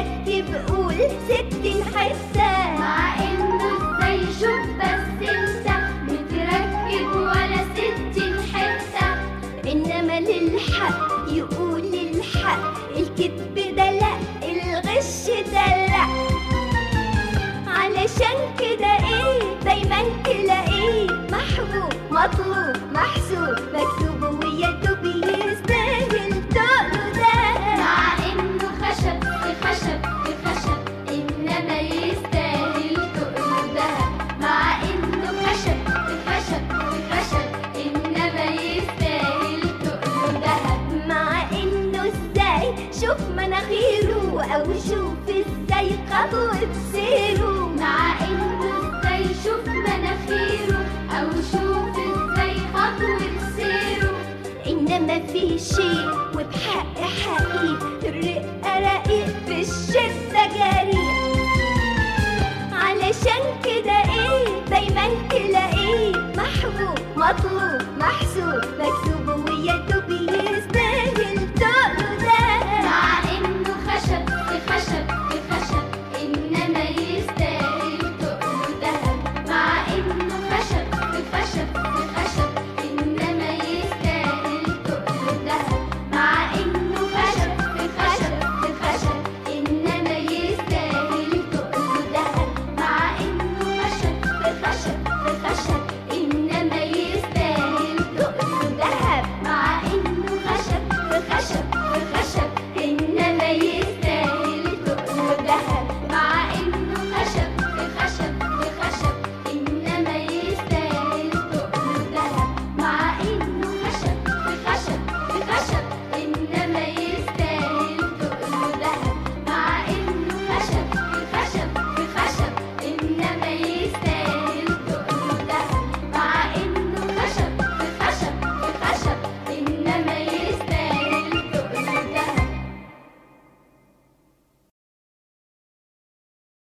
يركب قول ستين حتة مع انه ازاي شوف بس انت متركب ولا ستين حتة إنما للحق يقول الحق الكذب ده لا الغش ده لا علشان كده ايه دايما تلاقيه محبوب مطلوب محسوب مكتوب ويا دوب يستاهل تقله ده مع انه خشب في خشب في خشب انما يستاهل تقله دهب مع انه خشب في خشب في خشب انما يستاهل تقله دهب مع انه ازاي شوف مناخيره او شوف ازاي خطوة سيره مع انه ازاي شوف مناخيره او شوف ازاي خطوة سيره انما في شيء وبحق حقيقي الرقة رقيق